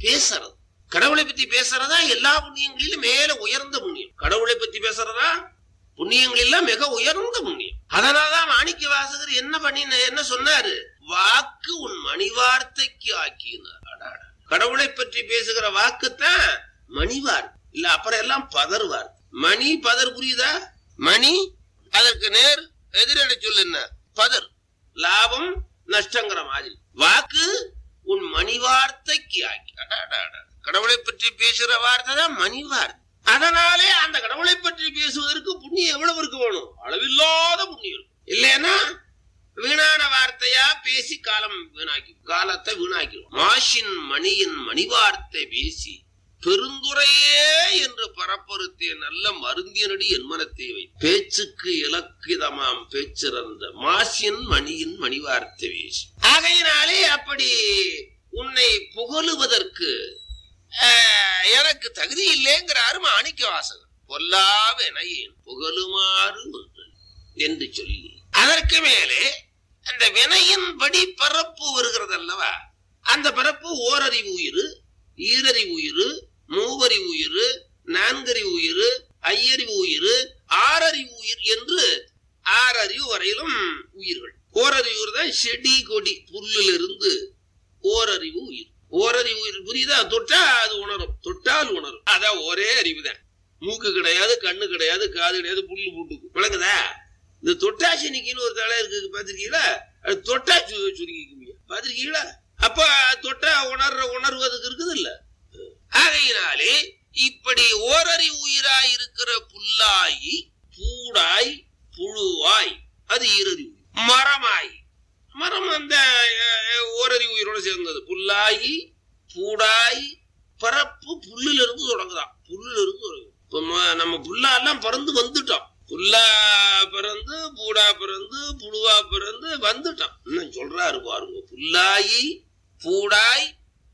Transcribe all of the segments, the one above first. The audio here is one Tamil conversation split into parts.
பேசுறது கடவுளை பத்தி பேசுறதா எல்லா புண்ணியங்களிலும் மேல உயர்ந்த புண்ணியம் கடவுளை பத்தி பேசுறதா புண்ணியங்களெல்லாம் மிக உயர்ந்த புண்ணியம் அதனாலதான் மாணிக்க வாசகர் என்ன பண்ணி என்ன சொன்னாரு வாக்கு உன் மணிவார்த்தைக்கு ஆக்கினார் அடாடா. கடவுளை பற்றி பேசுகிற வாக்குத்தான் மணிவார் இல்ல அப்புறம் எல்லாம் பதர்வார் மணி பதர் புரியுதா மணி அதற்கு நேர் எதிரடை சொல்லு என்ன பதர் லாபம் நஷ்டங்கிற மாதிரி வாக்கு உன் மணிவார்த்தைக்கு ஆக்கி அடாடாடா. கடவுளை பற்றி பேசுற வார்த்தை தான் மணிவார்த்தை அதனாலே அந்த கடவுளை பற்றி பேசுவதற்கு புண்ணியம் எவ்வளவு இருக்கு வேணும் அளவில்லாத புண்ணியம் இருக்கும் இல்லைன்னா வீணான வார்த்தையா பேசி காலம் வீணாக்கி காலத்தை வீணாக்கிடும் மாஷின் மணியின் மணிவார்த்தை பேசி பெருந்துரையே என்று பரப்பொருத்திய நல்ல மருந்தியனடி என் மனத்தை வை பேச்சுக்கு இலக்கிதமாம் பேச்சிறந்த மாசின் மணியின் மணிவார்த்தை பேசி ஆகையினாலே அப்படி உன்னை புகழுவதற்கு ஆஹ், எனக்கு தகுதி இல்லைங்கிறாரு மாணிக்க வாசகர் பொல்லாவெனையேன் புகழுமாறு ஒன்று என்று சொல்லி அதற்கு மேலே அந்த வினையின்படி பரப்பு வருகிறது அல்லவா அந்த பரப்பு ஓரறிவு உயிர் ஈரறிவு உயிர் மூவறிவு உயிர் நான்கறிவு உயிர் ஐயறிவு உயிர் ஆறறிவு உயிர் என்று ஆறறிவு வரையிலும் உயிர்கள் ஓரறிவு உயிர் தான் செடி கொடி புல்லிலிருந்து ஓரறிவு உயிர் ஓரறிவு உயிர் புரியுதா தொட்டா அது உணரும் தொட்டால் உணரும் அதான் ஒரே அறிவு தான் மூக்கு கிடையாது கண்ணு கிடையாது காது கிடையாது புல்லு பூட்டுக்கு விளங்குதா இந்த தொட்டாசினிக்குன்னு ஒரு தலை இருக்கு பாத்திருக்கீங்களா அது தொட்டா சு- சுருங்கிக்குமியா பாத்திருக்கீங்களா அப்ப தொட்டா உணர்ற உணர்வு அதுக்கு இருக்குது இல்ல ஆகையினாலே இப்படி ஓரறி உயிராய் இருக்கிற புல்லாய் பூடாய் புழுவாய் அது ஈரறி உயிர் மரமாய் மரம் அந்த அஹ், ஓரறி உயிரோட சேர்ந்தது புல்லாகி பூடாய் பரப்பு புல்லுல இருந்து தொடங்குதான் புல்லுல இருந்து தொடங்கும் இப்ப ம- நம்ம புல்லாலாம் பறந்து வந்துட்டோம் புல்லா பிறந்து பூடா பிறந்து புழுவா பிறந்து வந்துட்டோம் இன்னும் சொல்றாரு பாருங்க புல்லாயி பூடாய்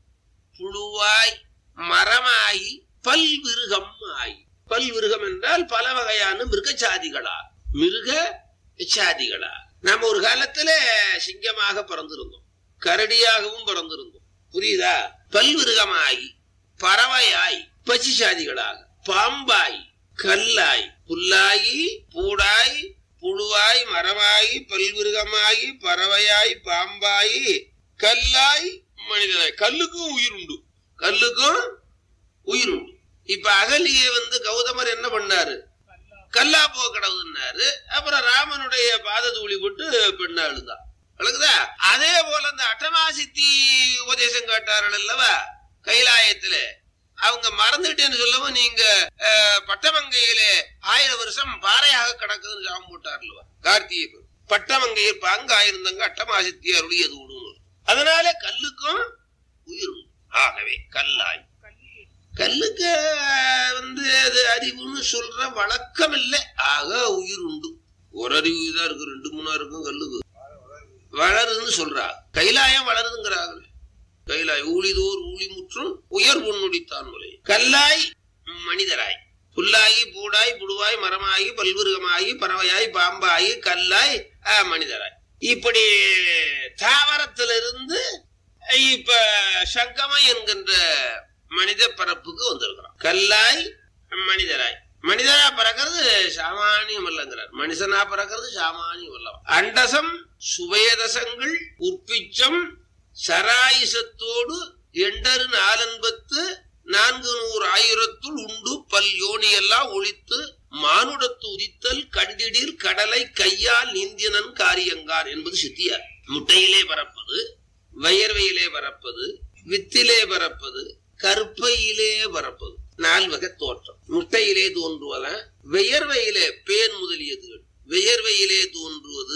புழுவாய் மரமாகி பல்விருகம் ஆகி பல்விருகம் என்றால் பல வகையான மிருக சாதிகளா மிருக சாதிகளா நம்ம ஒரு காலத்துல சிங்கமாக பிறந்திருந்தோம் கரடியாகவும் பிறந்திருந்தோம் புரியுதா பல்விருகமாகி பறவையாய் பசி சாதிகளாக பாம்பாய் கல்லாய் புல்லாகி பூடாய் புழுவாய் மரமாகி பல்விருகமாகி பறவையாய் பாம்பாயி கல்லாய் மனிதனாய் கல்லுக்கும் உயிர் உண்டு கல்லுக்கும் உயிர் உண்டு இப்ப அகலியை வந்து கௌதமர் என்ன பண்ணாரு கல்லா போ கடவுன்னாரு அப்புறம் ராமனுடைய பாத தூளி போட்டு பெண்ணா எழுதான் விளக்குதா அதே போல அந்த அட்டமாசித்தி உபதேசம் கேட்டார்கள் அல்லவா கைலாயத்துல அவங்க மறந்துட்டேன்னு சொல்லவும் நீங்க அஹ், பட்டமங்கையிலே ஆயிரம் வருஷம் பாறையாக கிடக்குதுன்னு சாபம் போட்டார்லவா கார்த்திகை பெருமாள். பட்டமங்கையர் பாங்க ஆயிருந்தங்க அட்டமாசித்தி அருளியது விடுங்க அதனால கல்லுக்கும் உயிர் உண்டு. ஆகவே கல்லாய் கல்லுக்கு வந்து அது அறிவுன்னு சொல்ற வழக்கம் இல்லை ஆக உயிர் உண்டு ஒரு அறிவு தான் இருக்கு ரெண்டு மூணா இருக்கும் கல்லுக்கு வளருதுன்னு சொல்றா கைலாயம் வளருதுங்கிறாங்க கைலாய் ஊழிதோர் ஊழி முற்றும் உயர் பொன்னுடித்தான் முறை கல்லாய் மனிதராய் புல்லாகி பூடாய் புடுவாய் மரமாகி பல்விருகமாகி பறவையாய் பாம்பாகி கல்லாய் ஆ, மனிதராய் இப்படி தாவரத்திலிருந்து இப்ப சங்கமம் என்கின்ற மனித பரப்புக்கு வந்திருக்கிறோம் கல்லாய் மனிதராய் மனிதனா பிறக்கிறது சாமானியம் அல்லங்கிறார் மனுஷனா பிறக்கிறது சாமானியம் அல்ல அண்டசம் சுவேதசங்கள் உற்பிச்சம் சராயுசத்தோடு எண்டரு நாலன்பத்து நான்கு நூறு ஆயிரத்துள் உண்டு பல் யோனியெல்லாம் ஒழித்து மானுடத்து உரித்தல் கண்டிடில் கடலை கையால் நீந்தினன் காரியங்கார் என்பது சித்தியார் முட்டையிலே பறப்பது வயர்வையிலே பறப்பது வித்திலே பறப்பது கருப்பையிலே பறப்பது நால்வகை தோற்றம் முட்டையிலே தோன்றுவதன் வியர்வையிலே பேன் முதலியதுகள் வியர்வையிலே தோன்றுவது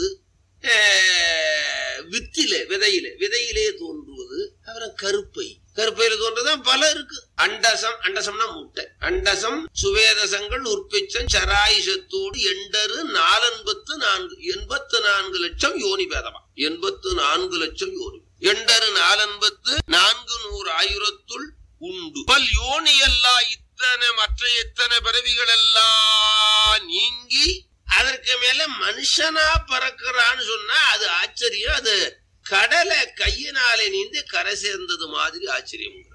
ஆஹ், வித்திலே விதையிலே விதையிலே தோன்றுவது அப்புறம் கருப்பை கருப்பையில தோன்றதான் பல இருக்கு அண்டசம் அண்டசம்னா முட்டை அண்டசம் சுவேதசங்கள் உற்பிச்சம் சராயுஷத்தோடு எண்டரு நாலன்பத்து நான்கு எண்பத்து நான்கு லட்சம் யோனி பேதமா எண்பத்து நான்கு லட்சம் யோனி எண்டரு நாலன்பத்து நான்கு நூறு ஆயிரத்துள் உண்டு பல் யோனி எல்லாம் இத்தனை மற்ற எத்தனை பிறவிகள் எல்லாம் நீங்கி அதற்கு மேல மனுஷனா பறக்கிறான்னு சொன்னா அது ஆச்சரியம் அது கடலை கையினாலே நீந்து கரை சேர்ந்தது மாதிரி ஆச்சரியம்